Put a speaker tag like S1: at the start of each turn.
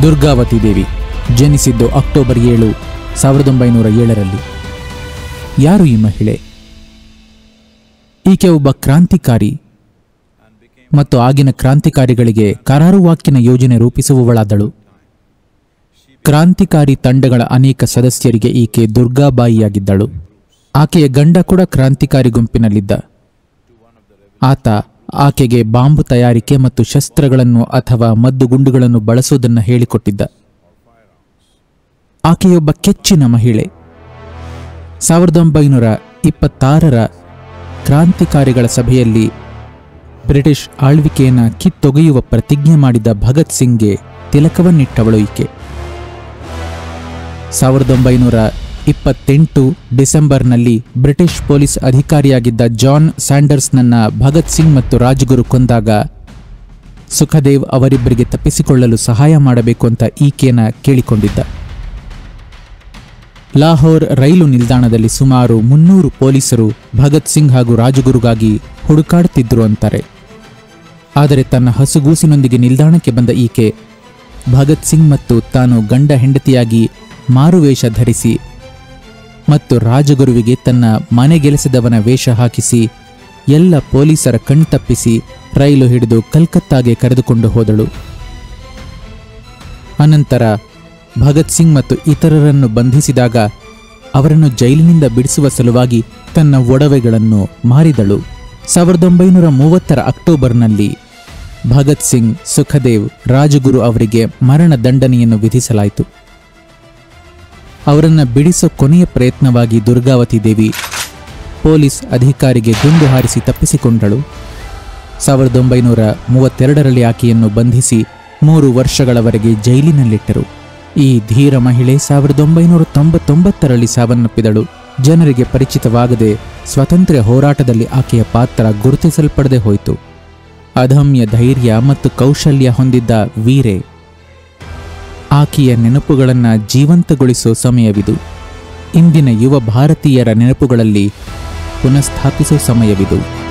S1: ದುರ್ಗಾವತಿ ದೇವಿ ಜನಿಸಿದ್ದು October ಏಳು ಸಾವಿರದ ಒಂಬೈನೂರ ಏಳರಲ್ಲಿ ಯಾರು ಈ ಮಹಿಳೆ ಈಕೆ ಒಬ್ಬ ಕ್ರಾಂತಿಕಾರಿ ಮತ್ತು ಆಗಿನ ಕ್ರಾಂತಿಕಾರಿಗಳಿಗೆ ಕರಾರುವಾಕ್ಕಿನ ಯೋಜನೆ ರೂಪಿಸುವವಳಾದಳು ಕ್ರಾಂತಿಕಾರಿ ತಂಡಗಳ ಅನೇಕ ಸದಸ್ಯರಿಗೆ ಈಕೆ ದುರ್ಗಾಬಾಯಿಯಾಗಿದ್ದಳು ಆಕೆಯ ಗಂಡ ಕೂಡ ಕ್ರಾಂತಿಕಾರಿ ಗುಂಪಿನಲ್ಲಿದ್ದ ಆತ ಆಕೆಗೆ ಬಾಂಬು ತಯಾರಿಕೆ ಮತ್ತು ಶಸ್ತ್ರಗಳನ್ನು ಅಥವಾ ಮದ್ದುಗುಂಡುಗಳನ್ನು ಬಳಸುವುದನ್ನು ಹೇಳಿಕೊಟ್ಟಿದ್ದ ಆಕೆಯೊಬ್ಬ ಕೆಚ್ಚಿನ ಮಹಿಳೆ ಸಾವಿರದ ಒಂಬೈನೂರ ಇಪ್ಪತ್ತಾರರ ಕ್ರಾಂತಿಕಾರಿಗಳ ಸಭೆಯಲ್ಲಿ ಬ್ರಿಟಿಷ್ ಆಳ್ವಿಕೆಯನ್ನು ಕಿತ್ತೊಗೆಯುವ ಪ್ರತಿಜ್ಞೆ ಮಾಡಿದ ಭಗತ್ ಸಿಂಗ್ಗೆ ತಿಲಕವನ್ನಿಟ್ಟವಳು ಈಕೆ ಸಾವಿರದ ಒಂಬೈನೂರ ಇಪ್ಪತ್ತೆಂಟು ಡಿಸೆಂಬರ್ನಲ್ಲಿ ಬ್ರಿಟಿಷ್ ಪೊಲೀಸ್ ಅಧಿಕಾರಿಯಾಗಿದ್ದ ಜಾನ್ ಸ್ಯಾಂಡರ್ಸ್ನನ್ನ ಭಗತ್ ಸಿಂಗ್ ಮತ್ತು ರಾಜ್ಗುರು ಕೊಂದಾಗ ಸುಖದೇವ್ ಅವರಿಬ್ಬರಿಗೆ ತಪ್ಪಿಸಿಕೊಳ್ಳಲು ಸಹಾಯ ಮಾಡಬೇಕು ಅಂತ ಈಕೆನ ಕೇಳಿಕೊಂಡಿದ್ದ ಲಾಹೋರ್ ರೈಲು ನಿಲ್ದಾಣದಲ್ಲಿ ಸುಮಾರು ಮುನ್ನೂರು ಪೊಲೀಸರು ಭಗತ್ ಸಿಂಗ್ ಹಾಗೂ ರಾಜಗುರುಗಾಗಿ ಹುಡುಕಾಡುತ್ತಿದ್ದರು ಅಂತಾರೆ ಆದರೆ ತನ್ನ ಹಸುಗೂಸಿನೊಂದಿಗೆ ನಿಲ್ದಾಣಕ್ಕೆ ಬಂದ ಈಕೆ ಭಗತ್ ಸಿಂಗ್ ಮತ್ತು ತಾನು ಗಂಡ ಹೆಂಡತಿಯಾಗಿ ಮಾರುವೇಷ ಧರಿಸಿ ಮತ್ತು ರಾಜಗುರುವಿಗೆ ತನ್ನ ಮನೆಗೆಲಸದವನ ವೇಷ ಹಾಕಿಸಿ ಎಲ್ಲ ಪೊಲೀಸರ ಕಣ್ತಪ್ಪಿಸಿ ರೈಲು ಹಿಡಿದು ಕಲ್ಕತ್ತಾಗೆ ಕರೆದುಕೊಂಡು ಹೋದಳು ಅನಂತರ ಭಗತ್ ಸಿಂಗ್ ಮತ್ತು ಇತರರನ್ನು ಬಂಧಿಸಿದಾಗ ಅವರನ್ನು ಜೈಲಿನಿಂದ ಬಿಡಿಸುವ ಸಲುವಾಗಿ ತನ್ನ ಒಡವೆಗಳನ್ನು ಮಾರಿದಳು ಸಾವಿರದ ಒಂಬೈನೂರ ಮೂವತ್ತರ ಅಕ್ಟೋಬರ್ನಲ್ಲಿ ಭಗತ್ ಸಿಂಗ್ ಸುಖದೇವ್ ರಾಜಗುರು ಅವರಿಗೆ ಮರಣ ದಂಡನೆಯನ್ನು ವಿಧಿಸಲಾಯಿತು ಅವರನ್ನು ಬಿಡಿಸೋ ಕೊನೆಯ ಪ್ರಯತ್ನವಾಗಿ ದುರ್ಗಾವತಿ ದೇವಿ ಪೊಲೀಸ್ ಅಧಿಕಾರಿಗೆ ಗುಂಡು ಹಾರಿಸಿ ತಪ್ಪಿಸಿಕೊಂಡಳು ಸಾವಿರದ ಒಂಬೈನೂರ ಮೂವತ್ತೆರಡರಲ್ಲಿ ಆಕೆಯನ್ನು ಬಂಧಿಸಿ ಮೂರು ವರ್ಷಗಳವರೆಗೆ ಜೈಲಿನಲ್ಲಿಟ್ಟರು ಈ ಧೀರ ಮಹಿಳೆ ಸಾವಿರದ ಒಂಬೈನೂರ ತೊಂಬತ್ತೊಂಬತ್ತರಲ್ಲಿ ಸಾವನ್ನಪ್ಪಿದಳು ಜನರಿಗೆ ಪರಿಚಿತವಾಗದೆ ಸ್ವಾತಂತ್ರ್ಯ ಹೋರಾಟದಲ್ಲಿ ಆಕೆಯ ಪಾತ್ರ ಗುರುತಿಸಲ್ಪಡದೆ ಹೋಯಿತು ಅದಮ್ಯ ಧೈರ್ಯ ಮತ್ತು ಕೌಶಲ್ಯ ಹೊಂದಿದ್ದ ವೀರೆ ಆಕೆಯ ನೆನಪುಗಳನ್ನು ಜೀವಂತಗೊಳಿಸೋ ಸಮಯವಿದು ಇಂದಿನ ಯುವ ಭಾರತೀಯರ ನೆನಪುಗಳಲ್ಲಿ ಪುನಃಸ್ಥಾಪಿಸೋ ಸಮಯವಿದು